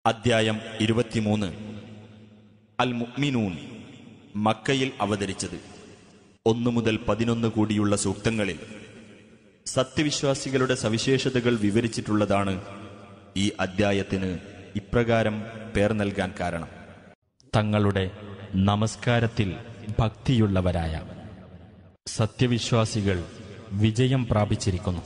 അദ്ധ്യായം ഇരുപത്തിമൂന്ന് അൽ മുഅ്മിനൂൻ മക്കയിൽ അവതരിച്ചത് ഒന്നു മുതൽ പതിനൊന്ന് കൂടിയുള്ള സൂക്തങ്ങളിൽ സത്യവിശ്വാസികളുടെ സവിശേഷതകൾ വിവരിച്ചിട്ടുള്ളതാണ് ഈ അദ്ധ്യായത്തിന് ഇപ്രകാരം പേർ നൽകാൻ കാരണം തങ്ങളുടെ നമസ്കാരത്തിൽ ഭക്തിയുള്ളവരായ സത്യവിശ്വാസികൾ വിജയം പ്രാപിച്ചിരിക്കുന്നു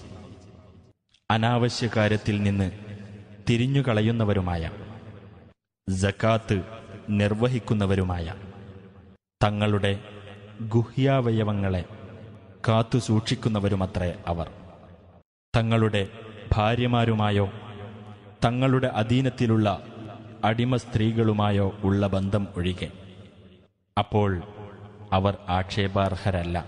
അനാവശ്യ കാര്യത്തിൽ നിന്ന് തിരിഞ്ഞുകളയുന്നവരുമായ ജക്കാത്ത് നിർവഹിക്കുന്നവരുമായ തങ്ങളുടെ ഗുഹ്യാവയവങ്ങളെ കാത്തു സൂക്ഷിക്കുന്നവരുമത്രേ അവർ തങ്ങളുടെ ഭാര്യമാരുമായോ തങ്ങളുടെ അധീനത്തിലുള്ള അടിമ സ്ത്രീകളുമായോ ഉള്ള ബന്ധം ഒഴികെ അപ്പോൾ അവർ ആക്ഷേപാർഹരല്ല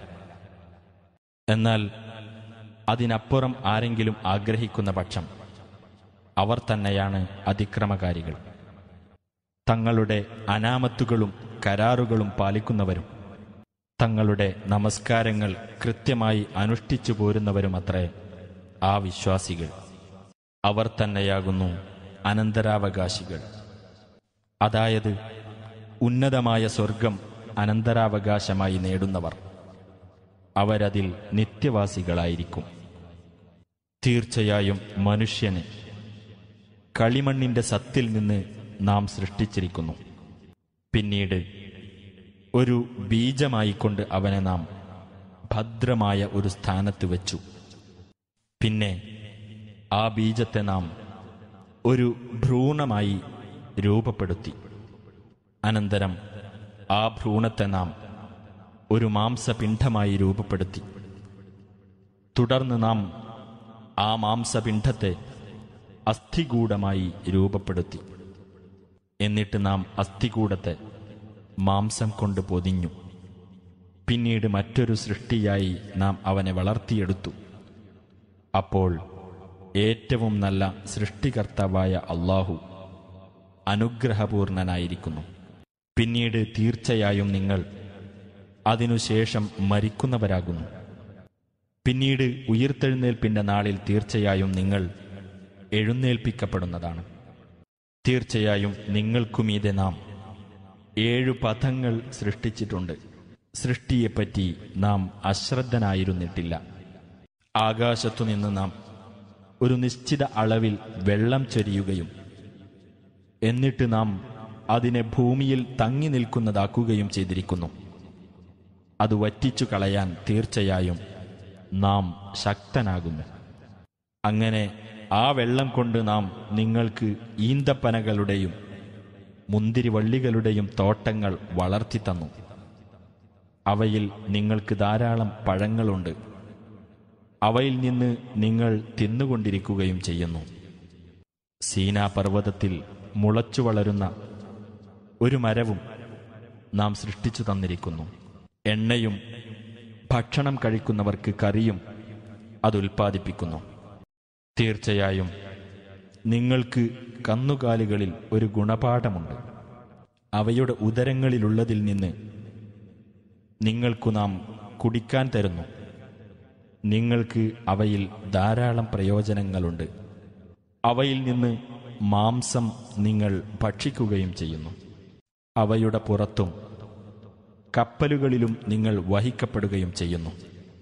എന്നാൽ അതിനപ്പുറം ആരെങ്കിലും ആഗ്രഹിക്കുന്ന പക്ഷം അവർ തന്നെയാണ് അതിക്രമകാരികൾ തങ്ങളുടെ അനാമത്തുകളും കരാറുകളും പാലിക്കുന്നവരും തങ്ങളുടെ നമസ്കാരങ്ങൾ കൃത്യമായി അനുഷ്ഠിച്ചു പോരുന്നവരുമത്രേ ആ വിശ്വാസികൾ അവർ തന്നെയാകുന്നു അനന്തരാവകാശികൾ അതായത് ഉന്നതമായ സ്വർഗം അനന്തരാവകാശമായി നേടുന്നവർ അവരതിൽ നിത്യവാസികളായിരിക്കും തീർച്ചയായും മനുഷ്യന് കളിമണ്ണിന്റെ സത്തിൽ നിന്ന് നാം സൃഷ്ടിച്ചിരിക്കുന്നു പിന്നീട് ഒരു ബീജമായിക്കൊണ്ട് അവനെ നാം ഭദ്രമായ ഒരു സ്ഥാനത്ത് വെച്ചു പിന്നെ ആ ബീജത്തെ നാം ഒരു ഭ്രൂണമായി രൂപപ്പെടുത്തി അനന്തരം ആ ഭ്രൂണത്തെ നാം ഒരു മാംസപിണ്ഡമായി രൂപപ്പെടുത്തി തുടർന്ന് നാം ആ മാംസപിണ്ഡത്തെ അസ്ഥികൂടമായി രൂപപ്പെടുത്തി എന്നിട്ട് നാം അസ്ഥികൂടത്തെ മാംസം കൊണ്ട് പൊതിഞ്ഞു പിന്നീട് മറ്റൊരു സൃഷ്ടിയായി നാം അവനെ വളർത്തിയെടുത്തു അപ്പോൾ ഏറ്റവും നല്ല സൃഷ്ടികർത്താവായ അള്ളാഹു അനുഗ്രഹപൂർണനായിരിക്കുന്നു പിന്നീട് തീർച്ചയായും നിങ്ങൾ അതിനുശേഷം മരിക്കുന്നവരാകുന്നു പിന്നീട് ഉയിർത്തെഴുന്നേൽപ്പിന്റെ നാളിൽ തീർച്ചയായും നിങ്ങൾ എഴുന്നേൽപ്പിക്കപ്പെടുന്നതാണ് തീർച്ചയായും നിങ്ങൾക്കുമീതെ നാം ഏഴു പഥങ്ങൾ സൃഷ്ടിച്ചിട്ടുണ്ട് സൃഷ്ടിയെപ്പറ്റി നാം അശ്രദ്ധനായിരുന്നിട്ടില്ല ആകാശത്തുനിന്ന് നാം ഒരു നിശ്ചിത അളവിൽ വെള്ളം ചൊരിയുകയും എന്നിട്ട് നാം അതിനെ ഭൂമിയിൽ തങ്ങി നിൽക്കുന്നതാക്കുകയും ചെയ്തിരിക്കുന്നു അത് വറ്റിച്ചു കളയാൻ തീർച്ചയായും നാം ശക്തനാകുന്നു അങ്ങനെ ആ വെള്ളം കൊണ്ട് നാം നിങ്ങൾക്ക് ഈന്തപ്പനകളുടെയും മുന്തിരിവള്ളികളുടെയും തോട്ടങ്ങൾ വളർത്തിത്തന്നു അവയിൽ നിങ്ങൾക്ക് ധാരാളം പഴങ്ങളുണ്ട് അവയിൽ നിന്ന് നിങ്ങൾ തിന്നുകൊണ്ടിരിക്കുകയും ചെയ്യുന്നു സീനാ പർവ്വതത്തിൽ മുളച്ചു വളരുന്ന ഒരു മരവും നാം സൃഷ്ടിച്ചു തന്നിരിക്കുന്നു എണ്ണയും ഭക്ഷണം കഴിക്കുന്നവർക്ക് കറിയും അത് ഉൽപ്പാദിപ്പിക്കുന്നു തീർച്ചയായും നിങ്ങൾക്ക് കന്നുകാലികളിൽ ഒരു ഗുണപാഠമുണ്ട് അവയുടെ ഉദരങ്ങളിലുള്ളതിൽ നിന്ന് നിങ്ങൾക്കു നാം കുടിക്കാൻ തരുന്നു നിങ്ങൾക്ക് അവയിൽ ധാരാളം പ്രയോജനങ്ങളുണ്ട് അവയിൽ നിന്ന് മാംസം നിങ്ങൾ ഭക്ഷിക്കുകയും ചെയ്യുന്നു അവയുടെ പുറത്തും കപ്പലുകളിലും നിങ്ങൾ വഹിക്കപ്പെടുകയും ചെയ്യുന്നു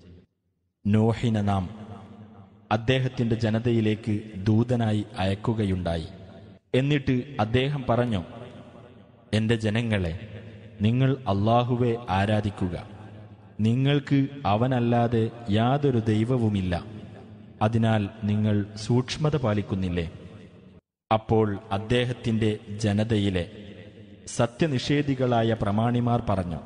നോഹിന നാം അദ്ദേഹത്തിന്റെ ജനതയിലേക്ക് ദൂതനായി അയക്കുകയുണ്ടായി എന്നിട്ട് അദ്ദേഹം പറഞ്ഞു എന്റെ ജനങ്ങളെ നിങ്ങൾ അള്ളാഹുവെ ആരാധിക്കുക നിങ്ങൾക്ക് അവനല്ലാതെ യാതൊരു ദൈവവുമില്ല അതിനാൽ നിങ്ങൾ സൂക്ഷ്മത പാലിക്കുന്നില്ലേ അപ്പോൾ അദ്ദേഹത്തിന്റെ ജനതയിലെ സത്യനിഷേധികളായ പ്രമാണിമാർ പറഞ്ഞു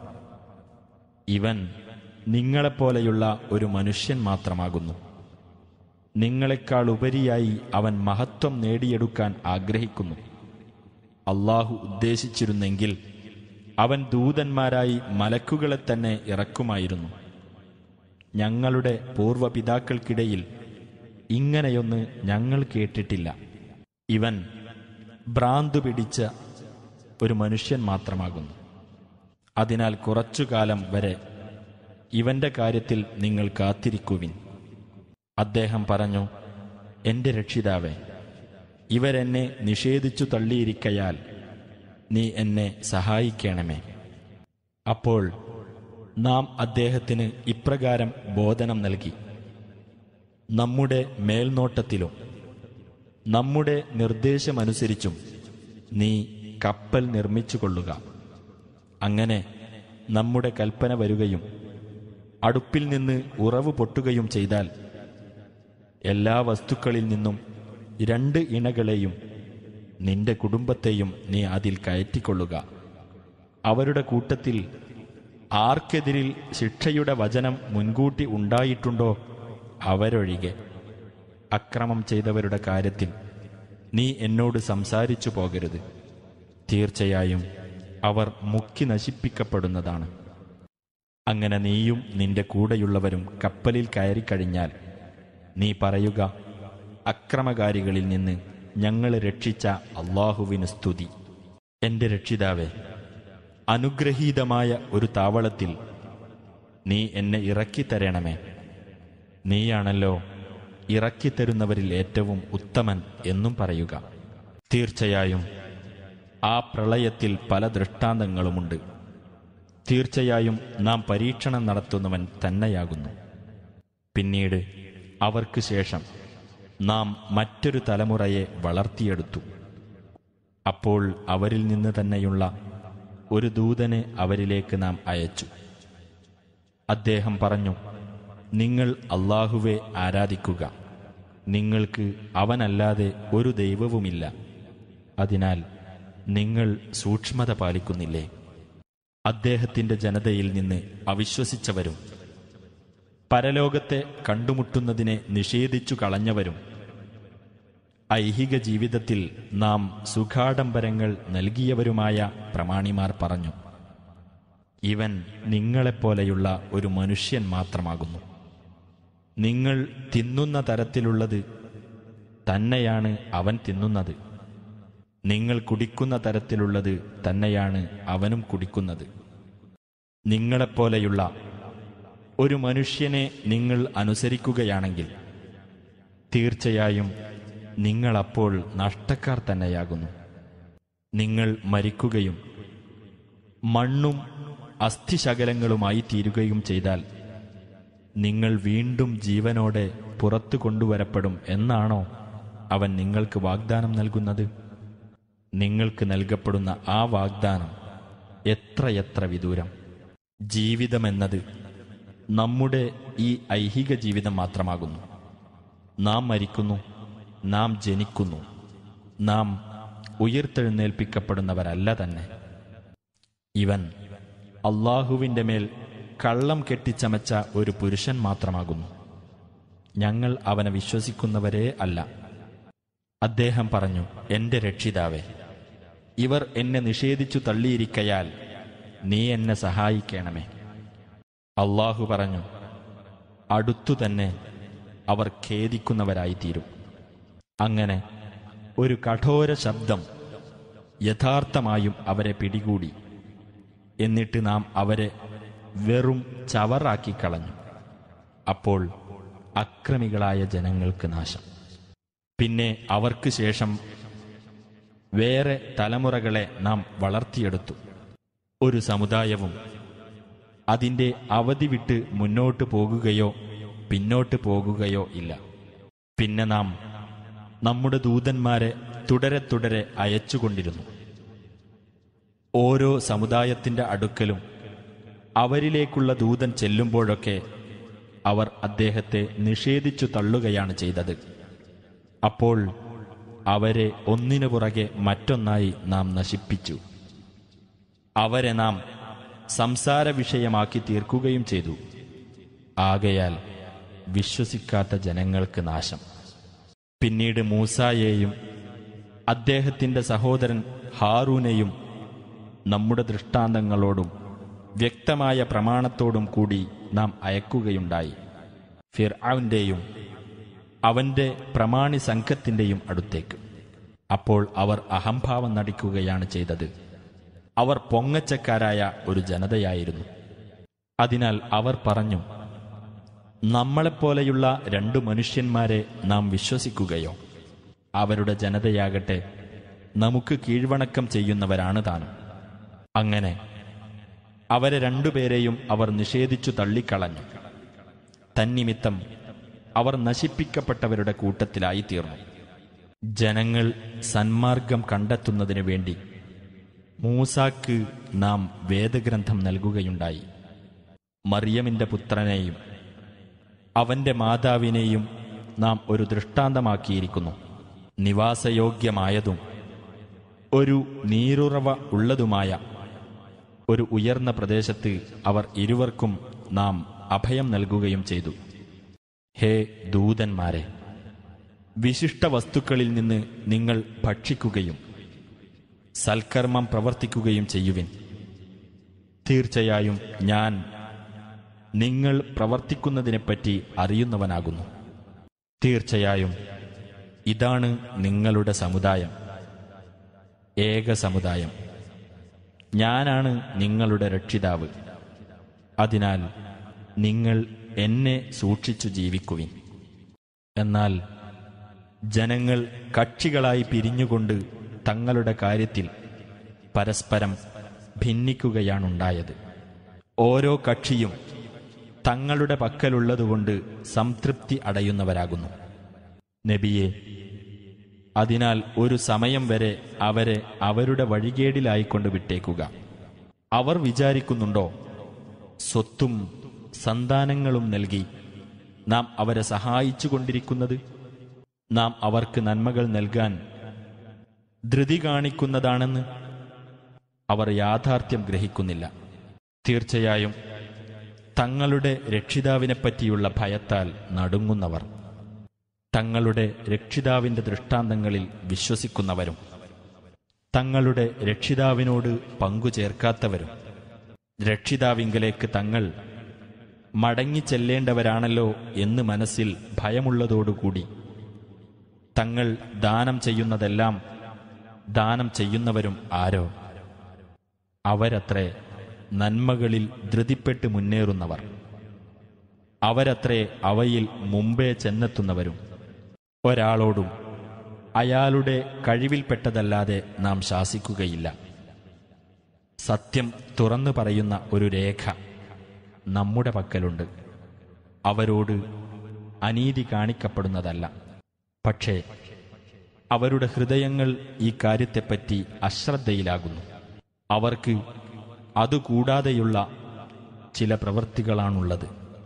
ഇവൻ നിങ്ങളെപ്പോലെയുള്ള ഒരു മനുഷ്യൻ മാത്രമാകുന്നു നിങ്ങളെക്കാൾ ഉപരിയായി അവൻ മഹത്വം നേടിയെടുക്കാൻ ആഗ്രഹിക്കുന്നു അള്ളാഹു ഉദ്ദേശിച്ചിരുന്നെങ്കിൽ അവൻ ദൂതന്മാരായി മലക്കുകളെ തന്നെ ഇറക്കുമായിരുന്നു ഞങ്ങളുടെ പൂർവപിതാക്കൾക്കിടയിൽ ഇങ്ങനെയൊന്ന് ഞങ്ങൾ കേട്ടിട്ടില്ല ഇവൻ ഭ്രാന്തു പിടിച്ച ഒരു മനുഷ്യൻ മാത്രമാകുന്നു അതിനാൽ കുറച്ചുകാലം വരെ ഇവന്റെ കാര്യത്തിൽ നിങ്ങൾ കാത്തിരിക്കുവിൻ അദ്ദേഹം പറഞ്ഞു എന്റെ രക്ഷിതാവേ ഇവരെന്നെ നിഷേധിച്ചു തള്ളിയിരിക്കയാൽ നീ എന്നെ സഹായിക്കണമേ അപ്പോൾ നാം അദ്ദേഹത്തിന് ഇപ്രകാരം ബോധനം നൽകി നമ്മുടെ മേൽനോട്ടത്തിലും നമ്മുടെ നിർദ്ദേശമനുസരിച്ചും നീ കപ്പൽ നിർമ്മിച്ചു കൊള്ളുക അങ്ങനെ നമ്മുടെ കൽപ്പന വരികയും അടുപ്പിൽ നിന്ന് ഉറവ് പൊട്ടുകയും ചെയ്താൽ എല്ലാ വസ്തുക്കളിൽ നിന്നും രണ്ട് ഇണകളെയും നിന്റെ കുടുംബത്തെയും നീ അതിൽ കയറ്റിക്കൊള്ളുക അവരുടെ കൂട്ടത്തിൽ ആർക്കെതിരിൽ ശിക്ഷയുടെ വചനം മുൻകൂട്ടി ഉണ്ടായിട്ടുണ്ടോ അവരൊഴികെ അക്രമം ചെയ്തവരുടെ കാര്യത്തിൽ നീ എന്നോട് സംസാരിച്ചു പോകരുത് തീർച്ചയായും അവർ മുക്കി നശിപ്പിക്കപ്പെടുന്നതാണ് അങ്ങനെ നീയും നിന്റെ കൂടെയുള്ളവരും കപ്പലിൽ കയറിക്കഴിഞ്ഞാൽ നീ പറയുക അക്രമകാരികളിൽ നിന്ന് ഞങ്ങൾ രക്ഷിച്ച അള്ളാഹുവിന് സ്തുതി എന്റെ രക്ഷിതാവേ അനുഗ്രഹീതമായ ഒരു താവളത്തിൽ നീ എന്നെ ഇറക്കിത്തരണമേ നീയാണല്ലോ ഇറക്കിത്തരുന്നവരിൽ ഏറ്റവും ഉത്തമൻ എന്നും പറയുക തീർച്ചയായും ആ പ്രളയത്തിൽ പല ദൃഷ്ടാന്തങ്ങളുമുണ്ട് തീർച്ചയായും നാം പരീക്ഷണം നടത്തുന്നവൻ തന്നെയാകുന്നു പിന്നീട് അവർക്ക് ശേഷം നാം മറ്റൊരു തലമുറയെ വളർത്തിയെടുത്തു അപ്പോൾ അവരിൽ നിന്ന് തന്നെയുള്ള ഒരു ദൂതനെ അവരിലേക്ക് നാം അയച്ചു അദ്ദേഹം പറഞ്ഞു നിങ്ങൾ അള്ളാഹുവെ ആരാധിക്കുക നിങ്ങൾക്ക് അവനല്ലാതെ ഒരു ദൈവവുമില്ല അതിനാൽ നിങ്ങൾ സൂക്ഷ്മത പാലിക്കുന്നില്ലേ അദ്ദേഹത്തിന്റെ ജനതയിൽ നിന്ന് അവിശ്വസിച്ചവരും പരലോകത്തെ കണ്ടുമുട്ടുന്നതിനെ നിഷേധിച്ചു കളഞ്ഞവരും ഐഹിക ജീവിതത്തിൽ നാം സുഖാഡംബരങ്ങൾ നൽകിയവരുമായ പ്രമാണിമാർ പറഞ്ഞു ഇവൻ നിങ്ങളെപ്പോലെയുള്ള ഒരു മനുഷ്യൻ മാത്രമാകുന്നു നിങ്ങൾ തിന്നുന്ന തരത്തിലുള്ളത് തന്നെയാണ് അവൻ തിന്നുന്നത് നിങ്ങൾ കുടിക്കുന്ന തരത്തിലുള്ളത് തന്നെയാണ് അവനും കുടിക്കുന്നത് നിങ്ങളെപ്പോലെയുള്ള ഒരു മനുഷ്യനെ നിങ്ങൾ അനുസരിക്കുകയാണെങ്കിൽ തീർച്ചയായും നിങ്ങളപ്പോൾ നഷ്ടക്കാർ തന്നെയാകുന്നു നിങ്ങൾ മരിക്കുകയും മണ്ണും അസ്ഥിശകലങ്ങളുമായി തീരുകയും ചെയ്താൽ നിങ്ങൾ വീണ്ടും ജീവനോടെ പുറത്തു കൊണ്ടുവരപ്പെടും എന്നാണോ അവൻ നിങ്ങൾക്ക് വാഗ്ദാനം നൽകുന്നത് നിങ്ങൾക്ക് നൽകപ്പെടുന്ന ആ വാഗ്ദാനം എത്രയെത്ര വിദൂരം ജീവിതമെന്നത് നമ്മുടെ ഈ ഐഹിക ജീവിതം മാത്രമാകുന്നു നാം മരിക്കുന്നു നാം ജനിക്കുന്നു നാം ഉയർത്തെഴുന്നേൽപ്പിക്കപ്പെടുന്നവരല്ല തന്നെ ഇവൻ അള്ളാഹുവിൻ്റെ മേൽ കള്ളം കെട്ടിച്ചമച്ച ഒരു പുരുഷൻ മാത്രമാകുന്നു ഞങ്ങൾ അവനെ വിശ്വസിക്കുന്നവരേ അല്ല അദ്ദേഹം പറഞ്ഞു എന്റെ രക്ഷിതാവേ ഇവർ എന്നെ നിഷേധിച്ചു തള്ളിയിരിക്കയാൽ നീ എന്നെ സഹായിക്കണമേ അള്ളാഹു പറഞ്ഞു അടുത്തു തന്നെ അവർ ഖേദിക്കുന്നവരായിത്തീരും അങ്ങനെ ഒരു കഠോര ശബ്ദം യഥാർത്ഥമായും അവരെ പിടികൂടി എന്നിട്ട് നാം അവരെ വെറും ചവറാക്കി കളഞ്ഞു അപ്പോൾ അക്രമികളായ ജനങ്ങൾക്ക് നാശം പിന്നെ അവർക്ക് ശേഷം വേറെ തലമുറകളെ നാം വളർത്തിയെടുത്തു ഒരു സമുദായവും അതിൻ്റെ അവധി വിട്ട് മുന്നോട്ട് പോകുകയോ പിന്നോട്ട് പോകുകയോ ഇല്ല പിന്നെ നാം നമ്മുടെ ദൂതന്മാരെ തുടരെ തുടരെ അയച്ചുകൊണ്ടിരുന്നു ഓരോ സമുദായത്തിന്റെ അടുക്കലും അവരിലേക്കുള്ള ദൂതൻ ചെല്ലുമ്പോഴൊക്കെ അവർ അദ്ദേഹത്തെ നിഷേധിച്ചു തള്ളുകയാണ് ചെയ്തത് അപ്പോൾ അവരെ ഒന്നിനു പുറകെ മറ്റൊന്നായി നാം നശിപ്പിച്ചു അവരെ നാം സംസാര വിഷയമാക്കി തീർക്കുകയും ചെയ്തു ആകയാൽ വിശ്വസിക്കാത്ത ജനങ്ങൾക്ക് നാശം പിന്നീട് മൂസായെയും അദ്ദേഹത്തിന്റെ സഹോദരൻ ഹാറൂനെയും നമ്മുടെ ദൃഷ്ടാന്തങ്ങളോടും വ്യക്തമായ പ്രമാണത്തോടും കൂടി നാം അയക്കുകയുണ്ടായി ഫിർആവിൻ്റെയും അവന്റെ പ്രമാണി സംഘത്തിന്റെയും അടുത്തേക്ക് അപ്പോൾ അവർ അഹംഭാവം നടിക്കുകയാണ് ചെയ്തത് അവർ പൊങ്ങച്ചക്കാരായ ഒരു ജനതയായിരുന്നു അതിനാൽ അവർ പറഞ്ഞു നമ്മളെപ്പോലെയുള്ള രണ്ടു മനുഷ്യന്മാരെ നാം വിശ്വസിക്കുകയോ അവരുടെ ജനതയാകട്ടെ നമുക്ക് കീഴ്വണക്കം ചെയ്യുന്നവരാണ് താനും അങ്ങനെ അവരെ രണ്ടുപേരെയും അവർ നിഷേധിച്ചു തള്ളിക്കളഞ്ഞു തന്നിമിത്തം അവർ നശിപ്പിക്കപ്പെട്ടവരുടെ കൂട്ടത്തിലായി തീർന്നു ജനങ്ങൾ സന്മാർഗം കണ്ടെത്തുന്നതിനു വേണ്ടി മൂസാക്ക് നാം വേദഗ്രന്ഥം നൽകുകയുണ്ടായി മറിയമിന്റെ പുത്രനെയും അവന്റെ മാതാവിനെയും നാം ഒരു ദൃഷ്ടാന്തമാക്കിയിരിക്കുന്നു നിവാസയോഗ്യമായതും ഒരു നീരുറവ ഉള്ളതുമായ ഒരു ഉയർന്ന പ്രദേശത്ത് അവർ ഇരുവർക്കും നാം അഭയം നൽകുകയും ചെയ്തു ഹേ ദൂതന്മാരെ വിശിഷ്ട വസ്തുക്കളിൽ നിന്ന് നിങ്ങൾ ഭക്ഷിക്കുകയും സൽക്കർമ്മം പ്രവർത്തിക്കുകയും ചെയ്യുവിൻ തീർച്ചയായും ഞാൻ നിങ്ങൾ പ്രവർത്തിക്കുന്നതിനെപ്പറ്റി അറിയുന്നവനാകുന്നു തീർച്ചയായും ഇതാണ് നിങ്ങളുടെ സമുദായം ഏക സമുദായം ഞാനാണ് നിങ്ങളുടെ രക്ഷിതാവ് അതിനാൽ നിങ്ങൾ എന്നെ സൂക്ഷിച്ചു ജീവിക്കുവിൻ എന്നാൽ ജനങ്ങൾ കക്ഷികളായി പിരിഞ്ഞുകൊണ്ട് തങ്ങളുടെ കാര്യത്തിൽ പരസ്പരം ഭിന്നിക്കുകയാണുണ്ടായത് ഓരോ കക്ഷിയും തങ്ങളുടെ പക്കലുള്ളതുകൊണ്ട് സംതൃപ്തി അടയുന്നവരാകുന്നു നബിയെ അതിനാൽ ഒരു സമയം വരെ അവരെ അവരുടെ വഴികേടിലായിക്കൊണ്ട് വിട്ടേക്കുക അവർ വിചാരിക്കുന്നുണ്ടോ സ്വത്തും സന്താനങ്ങളും നൽകി നാം അവരെ സഹായിച്ചു കൊണ്ടിരിക്കുന്നത് നാം അവർക്ക് നന്മകൾ നൽകാൻ ധൃതി കാണിക്കുന്നതാണെന്ന് അവർ യാഥാർത്ഥ്യം ഗ്രഹിക്കുന്നില്ല തീർച്ചയായും തങ്ങളുടെ രക്ഷിതാവിനെപ്പറ്റിയുള്ള ഭയത്താൽ നടുങ്ങുന്നവർ തങ്ങളുടെ രക്ഷിതാവിന്റെ ദൃഷ്ടാന്തങ്ങളിൽ വിശ്വസിക്കുന്നവരും തങ്ങളുടെ രക്ഷിതാവിനോട് പങ്കുചേർക്കാത്തവരും രക്ഷിതാവിങ്കലേക്ക് തങ്ങൾ മടങ്ങിച്ചെല്ലേണ്ടവരാണല്ലോ എന്ന് മനസ്സിൽ ഭയമുള്ളതോടുകൂടി തങ്ങൾ ദാനം ചെയ്യുന്നതെല്ലാം ദാനം ചെയ്യുന്നവരും ആരോ അവരത്രേ നന്മകളിൽ ധൃതിപ്പെട്ട് മുന്നേറുന്നവർ അവരത്രേ അവയിൽ മുമ്പേ ചെന്നെത്തുന്നവരും ഒരാളോടും അയാളുടെ കഴിവിൽപ്പെട്ടതല്ലാതെ നാം ശാസിക്കുകയില്ല സത്യം തുറന്നു പറയുന്ന ഒരു രേഖ നമ്മുടെ പക്കലുണ്ട് അവരോട് അനീതി കാണിക്കപ്പെടുന്നതല്ല പക്ഷേ അവരുടെ ഹൃദയങ്ങൾ ഈ കാര്യത്തെപ്പറ്റി അശ്രദ്ധയിലാകുന്നു അവർക്ക് അതുകൂടാതെയുള്ള ചില പ്രവൃത്തികളാണുള്ളത്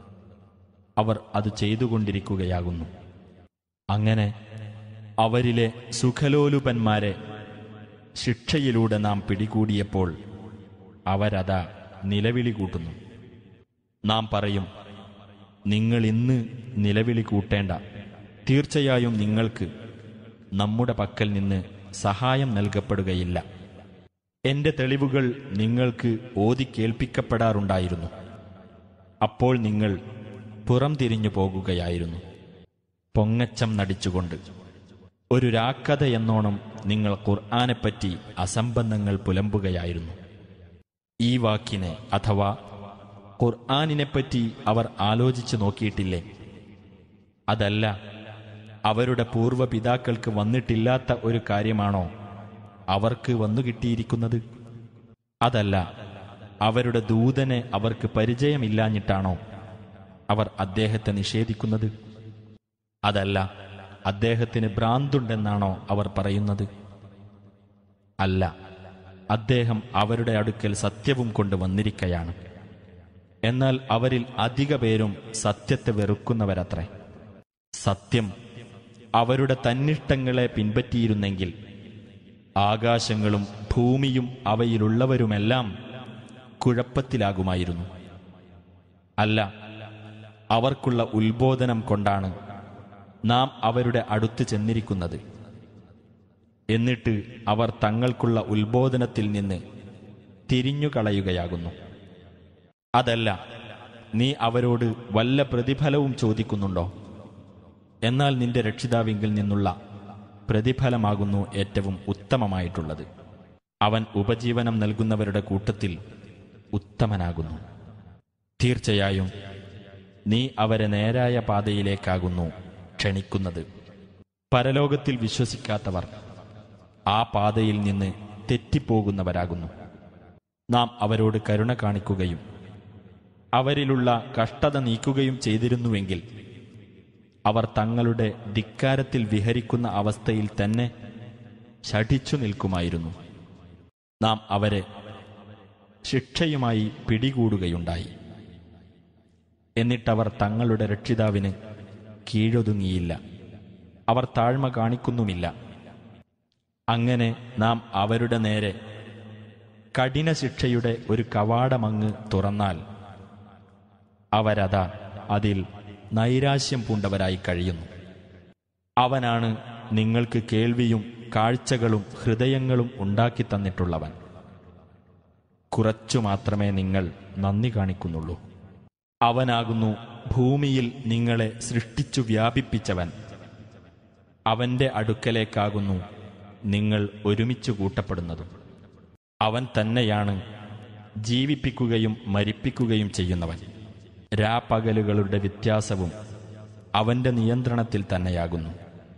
അവർ അത് ചെയ്തുകൊണ്ടിരിക്കുകയാകുന്നു അങ്ങനെ അവരിലെ സുഖലോലുപന്മാരെ ശിക്ഷയിലൂടെ നാം പിടികൂടിയപ്പോൾ അവരതാ നിലവിളി കൂട്ടുന്നു നാം പറയും നിങ്ങൾ ഇന്ന് നിലവിളി കൂട്ടേണ്ട തീർച്ചയായും നിങ്ങൾക്ക് നമ്മുടെ പക്കൽ നിന്ന് സഹായം നൽകപ്പെടുകയില്ല എന്റെ തെളിവുകൾ നിങ്ങൾക്ക് ഓതി കേൾപ്പിക്കപ്പെടാറുണ്ടായിരുന്നു അപ്പോൾ നിങ്ങൾ പുറം തിരിഞ്ഞു പോകുകയായിരുന്നു പൊങ്ങച്ചം നടിച്ചുകൊണ്ട് ഒരു രാക്കഥ എന്നോണം നിങ്ങൾ ഖുർആാനെപ്പറ്റി അസംബന്ധങ്ങൾ പുലമ്പുകയായിരുന്നു ഈ വാക്കിനെ അഥവാ ഖുർആാനിനെപ്പറ്റി അവർ ആലോചിച്ചു നോക്കിയിട്ടില്ലേ അതല്ല അവരുടെ പൂർവ്വ പിതാക്കൾക്ക് വന്നിട്ടില്ലാത്ത ഒരു കാര്യമാണോ അവർക്ക് വന്നു കിട്ടിയിരിക്കുന്നത് അതല്ല അവരുടെ ദൂതനെ അവർക്ക് പരിചയമില്ലാഞ്ഞിട്ടാണോ അവർ അദ്ദേഹത്തെ നിഷേധിക്കുന്നത് അതല്ല അദ്ദേഹത്തിന് ഭ്രാന്തുണ്ടെന്നാണോ അവർ പറയുന്നത് അല്ല അദ്ദേഹം അവരുടെ അടുക്കൽ സത്യവും കൊണ്ട് വന്നിരിക്കയാണ് എന്നാൽ അവരിൽ അധിക പേരും സത്യത്തെ വെറുക്കുന്നവരത്രേ സത്യം അവരുടെ തന്നിഷ്ടങ്ങളെ പിൻപറ്റിയിരുന്നെങ്കിൽ ആകാശങ്ങളും ഭൂമിയും അവയിലുള്ളവരുമെല്ലാം കുഴപ്പത്തിലാകുമായിരുന്നു അല്ല അവർക്കുള്ള ഉത്ബോധനം കൊണ്ടാണ് നാം അവരുടെ അടുത്ത് ചെന്നിരിക്കുന്നത് എന്നിട്ട് അവർ തങ്ങൾക്കുള്ള ഉത്ബോധനത്തിൽ നിന്ന് തിരിഞ്ഞുകളയുകയാകുന്നു അതല്ല നീ അവരോട് വല്ല പ്രതിഫലവും ചോദിക്കുന്നുണ്ടോ എന്നാൽ നിന്റെ രക്ഷിതാവിങ്കിൽ നിന്നുള്ള പ്രതിഫലമാകുന്നു ഏറ്റവും ഉത്തമമായിട്ടുള്ളത് അവൻ ഉപജീവനം നൽകുന്നവരുടെ കൂട്ടത്തിൽ ഉത്തമനാകുന്നു തീർച്ചയായും നീ അവരെ നേരായ പാതയിലേക്കാകുന്നു ക്ഷണിക്കുന്നത് പരലോകത്തിൽ വിശ്വസിക്കാത്തവർ ആ പാതയിൽ നിന്ന് തെറ്റിപ്പോകുന്നവരാകുന്നു നാം അവരോട് കരുണ കാണിക്കുകയും അവരിലുള്ള കഷ്ടത നീക്കുകയും ചെയ്തിരുന്നുവെങ്കിൽ അവർ തങ്ങളുടെ ധിക്കാരത്തിൽ വിഹരിക്കുന്ന അവസ്ഥയിൽ തന്നെ ശഠിച്ചു നിൽക്കുമായിരുന്നു നാം അവരെ ശിക്ഷയുമായി പിടികൂടുകയുണ്ടായി എന്നിട്ടവർ തങ്ങളുടെ രക്ഷിതാവിന് കീഴൊതുങ്ങിയില്ല അവർ താഴ്മ കാണിക്കുന്നുമില്ല അങ്ങനെ നാം അവരുടെ നേരെ കഠിന ശിക്ഷയുടെ ഒരു കവാടമങ്ങ് തുറന്നാൽ അവരതാ അതിൽ നൈരാശ്യം പൂണ്ടവരായി കഴിയുന്നു അവനാണ് നിങ്ങൾക്ക് കേൾവിയും കാഴ്ചകളും ഹൃദയങ്ങളും ഉണ്ടാക്കി തന്നിട്ടുള്ളവൻ കുറച്ചു മാത്രമേ നിങ്ങൾ നന്ദി കാണിക്കുന്നുള്ളൂ അവനാകുന്നു ഭൂമിയിൽ നിങ്ങളെ സൃഷ്ടിച്ചു വ്യാപിപ്പിച്ചവൻ അവന്റെ അടുക്കലേക്കാകുന്നു നിങ്ങൾ ഒരുമിച്ച് കൂട്ടപ്പെടുന്നതും അവൻ തന്നെയാണ് ജീവിപ്പിക്കുകയും മരിപ്പിക്കുകയും ചെയ്യുന്നവൻ രാപ്പകലുകളുടെ വ്യത്യാസവും അവന്റെ നിയന്ത്രണത്തിൽ തന്നെയാകുന്നു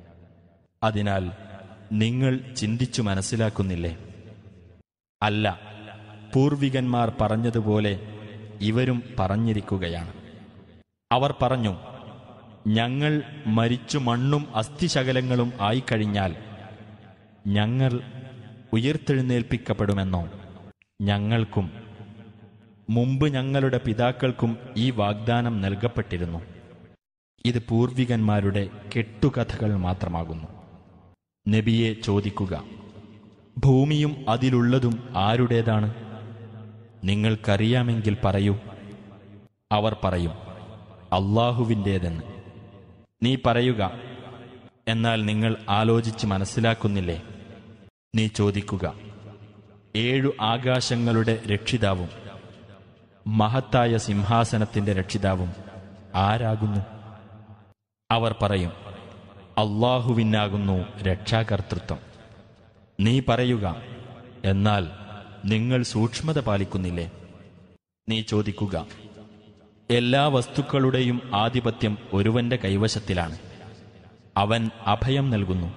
അതിനാൽ നിങ്ങൾ ചിന്തിച്ചു മനസ്സിലാക്കുന്നില്ലേ അല്ല പൂർവികന്മാർ പറഞ്ഞതുപോലെ ഇവരും പറഞ്ഞിരിക്കുകയാണ് അവർ പറഞ്ഞു ഞങ്ങൾ മരിച്ചു മണ്ണും അസ്ഥിശകലങ്ങളും ആയിക്കഴിഞ്ഞാൽ ഞങ്ങൾ ഉയർത്തെഴുന്നേൽപ്പിക്കപ്പെടുമെന്നോ ഞങ്ങൾക്കും മുമ്പ് ഞങ്ങളുടെ പിതാക്കൾക്കും ഈ വാഗ്ദാനം നൽകപ്പെട്ടിരുന്നു ഇത് പൂർവികന്മാരുടെ കെട്ടുകഥകൾ മാത്രമാകുന്നു നബിയെ ചോദിക്കുക ഭൂമിയും അതിലുള്ളതും ആരുടേതാണ് നിങ്ങൾക്കറിയാമെങ്കിൽ പറയൂ അവർ പറയും അള്ളാഹുവിൻ്റേതെന്ന് നീ പറയുക എന്നാൽ നിങ്ങൾ ആലോചിച്ച് മനസ്സിലാക്കുന്നില്ലേ നീ ചോദിക്കുക ഏഴു ആകാശങ്ങളുടെ രക്ഷിതാവും മഹത്തായ സിംഹാസനത്തിന്റെ രക്ഷിതാവും ആരാകുന്നു അവർ പറയും അള്ളാഹുവിനാകുന്നു രക്ഷാകർത്തൃത്വം നീ പറയുക എന്നാൽ നിങ്ങൾ സൂക്ഷ്മത പാലിക്കുന്നില്ലേ നീ ചോദിക്കുക എല്ലാ വസ്തുക്കളുടെയും ആധിപത്യം ഒരുവന്റെ കൈവശത്തിലാണ് അവൻ അഭയം നൽകുന്നു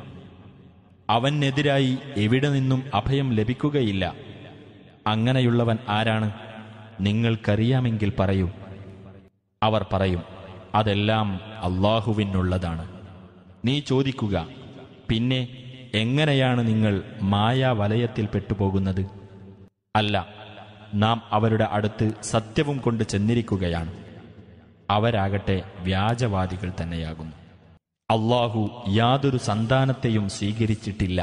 അവനെതിരായി എവിടെ നിന്നും അഭയം ലഭിക്കുകയില്ല അങ്ങനെയുള്ളവൻ ആരാണ് നിങ്ങൾക്കറിയാമെങ്കിൽ പറയൂ അവർ പറയും അതെല്ലാം അള്ളാഹുവിനുള്ളതാണ് നീ ചോദിക്കുക പിന്നെ എങ്ങനെയാണ് നിങ്ങൾ മായാവലയത്തിൽ പെട്ടുപോകുന്നത് അല്ല നാം അവരുടെ അടുത്ത് സത്യവും കൊണ്ട് ചെന്നിരിക്കുകയാണ് അവരാകട്ടെ വ്യാജവാദികൾ തന്നെയാകുന്നു അള്ളാഹു യാതൊരു സന്താനത്തെയും സ്വീകരിച്ചിട്ടില്ല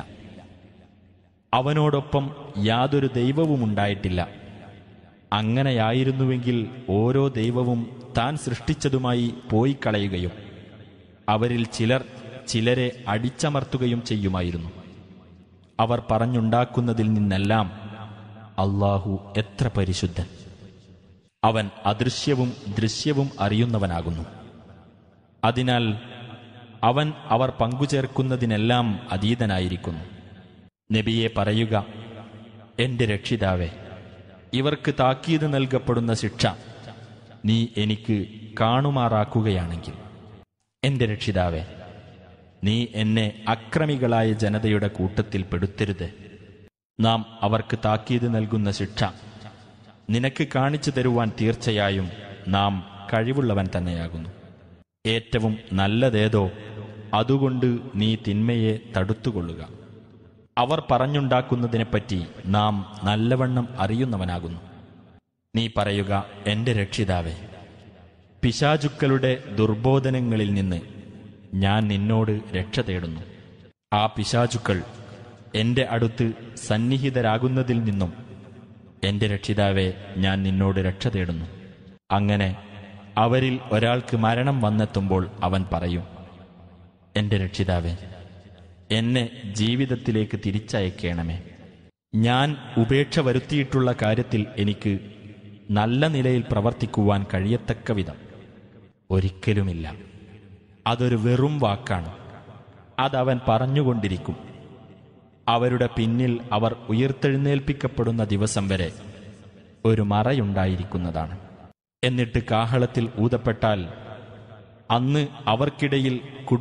അവനോടൊപ്പം യാതൊരു ദൈവവും ഉണ്ടായിട്ടില്ല അങ്ങനെയായിരുന്നുവെങ്കിൽ ഓരോ ദൈവവും താൻ സൃഷ്ടിച്ചതുമായി പോയി കളയുകയും അവരിൽ ചിലർ ചിലരെ അടിച്ചമർത്തുകയും ചെയ്യുമായിരുന്നു അവർ പറഞ്ഞുണ്ടാക്കുന്നതിൽ നിന്നെല്ലാം അള്ളാഹു എത്ര പരിശുദ്ധൻ അവൻ അദൃശ്യവും ദൃശ്യവും അറിയുന്നവനാകുന്നു അതിനാൽ അവൻ അവർ പങ്കുചേർക്കുന്നതിനെല്ലാം അതീതനായിരിക്കുന്നു നബിയെ പറയുക എന്റെ രക്ഷിതാവേ ഇവർക്ക് താക്കീത് നൽകപ്പെടുന്ന ശിക്ഷ നീ എനിക്ക് കാണുമാറാക്കുകയാണെങ്കിൽ എന്റെ രക്ഷിതാവേ നീ എന്നെ അക്രമികളായ ജനതയുടെ കൂട്ടത്തിൽ പെടുത്തരുത് നാം അവർക്ക് താക്കീത് നൽകുന്ന ശിക്ഷ നിനക്ക് കാണിച്ചു തരുവാൻ തീർച്ചയായും നാം കഴിവുള്ളവൻ തന്നെയാകുന്നു ഏറ്റവും നല്ലതേതോ അതുകൊണ്ട് നീ തിന്മയെ തടുത്തുകൊള്ളുക അവർ പറഞ്ഞുണ്ടാക്കുന്നതിനെപ്പറ്റി നാം നല്ലവണ്ണം അറിയുന്നവനാകുന്നു നീ പറയുക എന്റെ രക്ഷിതാവേ പിശാചുക്കളുടെ ദുർബോധനങ്ങളിൽ നിന്ന് ഞാൻ നിന്നോട് രക്ഷ തേടുന്നു ആ പിശാചുക്കൾ എന്റെ അടുത്ത് സന്നിഹിതരാകുന്നതിൽ നിന്നും എന്റെ രക്ഷിതാവെ ഞാൻ നിന്നോട് രക്ഷ തേടുന്നു അങ്ങനെ അവരിൽ ഒരാൾക്ക് മരണം വന്നെത്തുമ്പോൾ അവൻ പറയും എന്റെ രക്ഷിതാവെ എന്നെ ജീവിതത്തിലേക്ക് തിരിച്ചയക്കണമേ ഞാൻ ഉപേക്ഷ വരുത്തിയിട്ടുള്ള കാര്യത്തിൽ എനിക്ക് നല്ല നിലയിൽ പ്രവർത്തിക്കുവാൻ കഴിയത്തക്ക വിധം ഒരിക്കലുമില്ല അതൊരു വെറും വാക്കാണ് അതവൻ പറഞ്ഞുകൊണ്ടിരിക്കും അവരുടെ പിന്നിൽ അവർ ഉയർത്തെഴുന്നേൽപ്പിക്കപ്പെടുന്ന ദിവസം വരെ ഒരു മറയുണ്ടായിരിക്കുന്നതാണ് എന്നിട്ട് കാഹളത്തിൽ ഊതപ്പെട്ടാൽ അന്ന് അവർക്കിടയിൽ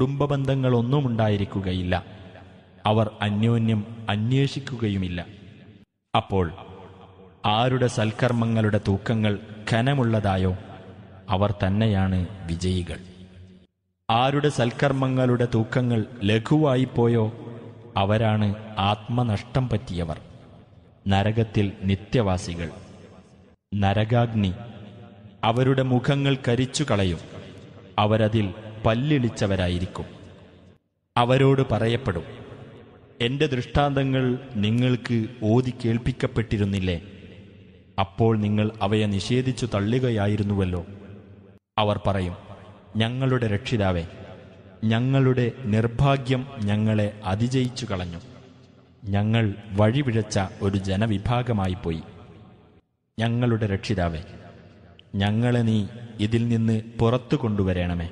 കുടുംബബന്ധങ്ങളൊന്നുമുണ്ടായിരിക്കുകയില്ല അവർ അന്യോന്യം അന്വേഷിക്കുകയുമില്ല അപ്പോൾ ആരുടെ സൽക്കർമ്മങ്ങളുടെ തൂക്കങ്ങൾ ഖനമുള്ളതായോ അവർ തന്നെയാണ് വിജയികൾ ആരുടെ സൽക്കർമ്മങ്ങളുടെ തൂക്കങ്ങൾ ലഘുവായിപ്പോയോ അവരാണ് ആത്മനഷ്ടം പറ്റിയവർ നരകത്തിൽ നിത്യവാസികൾ നരകാഗ്നി അവരുടെ മുഖങ്ങൾ കരിച്ചു കളയും അവരതിൽ പല്ലിളിച്ചവരായിരിക്കും അവരോട് പറയപ്പെടും എന്റെ ദൃഷ്ടാന്തങ്ങൾ നിങ്ങൾക്ക് ഓതി കേൾപ്പിക്കപ്പെട്ടിരുന്നില്ലേ അപ്പോൾ നിങ്ങൾ അവയെ നിഷേധിച്ചു തള്ളുകയായിരുന്നുവല്ലോ അവർ പറയും ഞങ്ങളുടെ രക്ഷിതാവേ ഞങ്ങളുടെ നിർഭാഗ്യം ഞങ്ങളെ അതിജയിച്ചു കളഞ്ഞു ഞങ്ങൾ വഴിപിഴച്ച ഒരു ജനവിഭാഗമായിപ്പോയി ഞങ്ങളുടെ രക്ഷിതാവേ ഞങ്ങളെ നീ ഇതിൽ നിന്ന് പുറത്തു കൊണ്ടുവരണമേ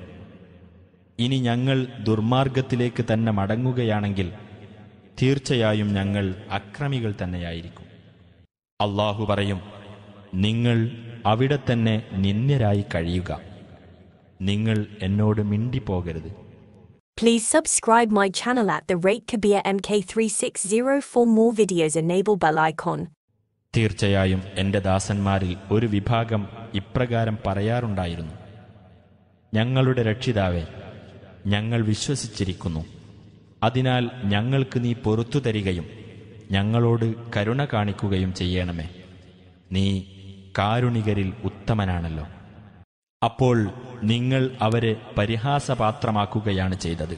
ഇനി ഞങ്ങൾ ദുർമാർഗത്തിലേക്ക് തന്നെ മടങ്ങുകയാണെങ്കിൽ തീർച്ചയായും ഞങ്ങൾ അക്രമികൾ തന്നെയായിരിക്കും അള്ളാഹു പറയും നിങ്ങൾ അവിടെ തന്നെ നിന്ദ്യരായി കഴിയുക നിങ്ങൾ എന്നോട് മിണ്ടിപ്പോകരുത് Please subscribe my channel at the rate Kabir MK360 for more videos. Enable bell icon. തീർച്ചയായും എൻ്റെ ദാസന്മാരിൽ ഒരു വിഭാഗം ഇപ്രകാരം പറയാറുണ്ടായിരുന്നു ഞങ്ങളുടെ രക്ഷിതാവേ ഞങ്ങൾ വിശ്വസിച്ചിരിക്കുന്നു അതിനാൽ ഞങ്ങൾക്ക് നീ പൊറത്തു തരികയും ഞങ്ങളോട് കരുണ കാണിക്കുകയും ചെയ്യണമേ നീ കാരുണികരിൽ ഉത്തമനാണല്ലോ അപ്പോൾ നിങ്ങൾ അവരെ പരിഹാസപാത്രമാക്കുകയാണ് ചെയ്തത്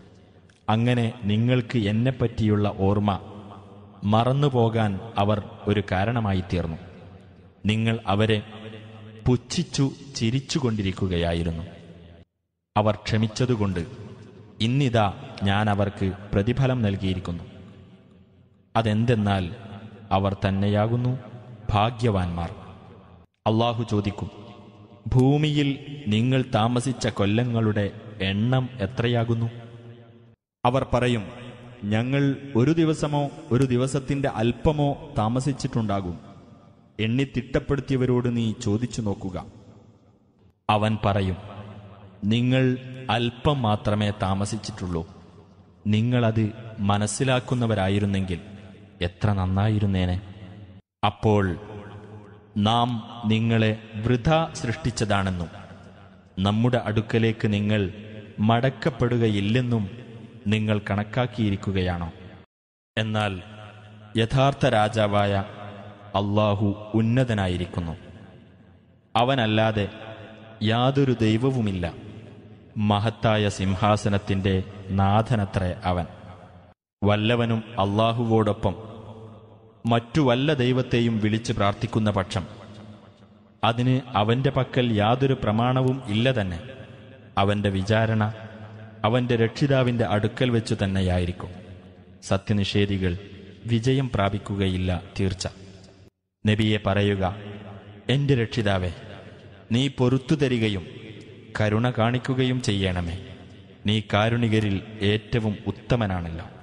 അങ്ങനെ നിങ്ങൾക്ക് എന്നെപ്പറ്റിയുള്ള ഓർമ്മ മറന്നുപോകാൻ അവർ ഒരു കാരണമായി തീർന്നു നിങ്ങൾ അവരെ പുച്ഛിച്ചു ചിരിച്ചുകൊണ്ടിരിക്കുകയായിരുന്നു അവർ ക്ഷമിച്ചതുകൊണ്ട് ഇന്നിതാ ഞാൻ അവർക്ക് പ്രതിഫലം നൽകിയിരിക്കുന്നു അതെന്തെന്നാൽ അവർ തന്നെയാകുന്നു ഭാഗ്യവാന്മാർ അള്ളാഹു ചോദിക്കും ഭൂമിയിൽ നിങ്ങൾ താമസിച്ച കൊല്ലങ്ങളുടെ എണ്ണം എത്രയാകുന്നു അവർ പറയും ഞങ്ങൾ ഒരു ദിവസമോ ഒരു ദിവസത്തിന്റെ അല്പമോ താമസിച്ചിട്ടുണ്ടാകും എണ്ണി തിട്ടപ്പെടുത്തിയവരോട് നീ ചോദിച്ചു നോക്കുക അവൻ പറയും നിങ്ങൾ അല്പം മാത്രമേ താമസിച്ചിട്ടുള്ളൂ നിങ്ങളത് മനസ്സിലാക്കുന്നവരായിരുന്നെങ്കിൽ എത്ര നന്നായിരുന്നേനെ അപ്പോൾ നാം നിങ്ങളെ വൃഥ സൃഷ്ടിച്ചതാണെന്നും നമ്മുടെ അടുക്കലേക്ക് നിങ്ങൾ മടക്കപ്പെടുകയില്ലെന്നും നിങ്ങൾ കണക്കാക്കിയിരിക്കുകയാണോ എന്നാൽ യഥാർത്ഥ രാജാവായ അള്ളാഹു ഉന്നതനായിരിക്കുന്നു അവനല്ലാതെ യാതൊരു ദൈവവുമില്ല മഹത്തായ സിംഹാസനത്തിന്റെ നാഥനത്രേ അവൻ വല്ലവനും അള്ളാഹുവോടൊപ്പം മറ്റു വല്ല ദൈവത്തെയും വിളിച്ച് പ്രാർത്ഥിക്കുന്ന പക്ഷം അതിന് അവന്റെ പക്കൽ യാതൊരു പ്രമാണവും ഇല്ല തന്നെ അവന്റെ വിചാരണ അവന്റെ രക്ഷിതാവിന്റെ അടുക്കൽ വെച്ചു തന്നെയായിരിക്കും സത്യനിഷേധികൾ വിജയം പ്രാപിക്കുകയില്ല തീർച്ച നബിയെ പറയുക എന്റെ രക്ഷിതാവേ നീ പൊറത്തു തരികയും കരുണ കാണിക്കുകയും ചെയ്യണമേ നീ കാരുണികരിൽ ഏറ്റവും ഉത്തമനാണല്ലോ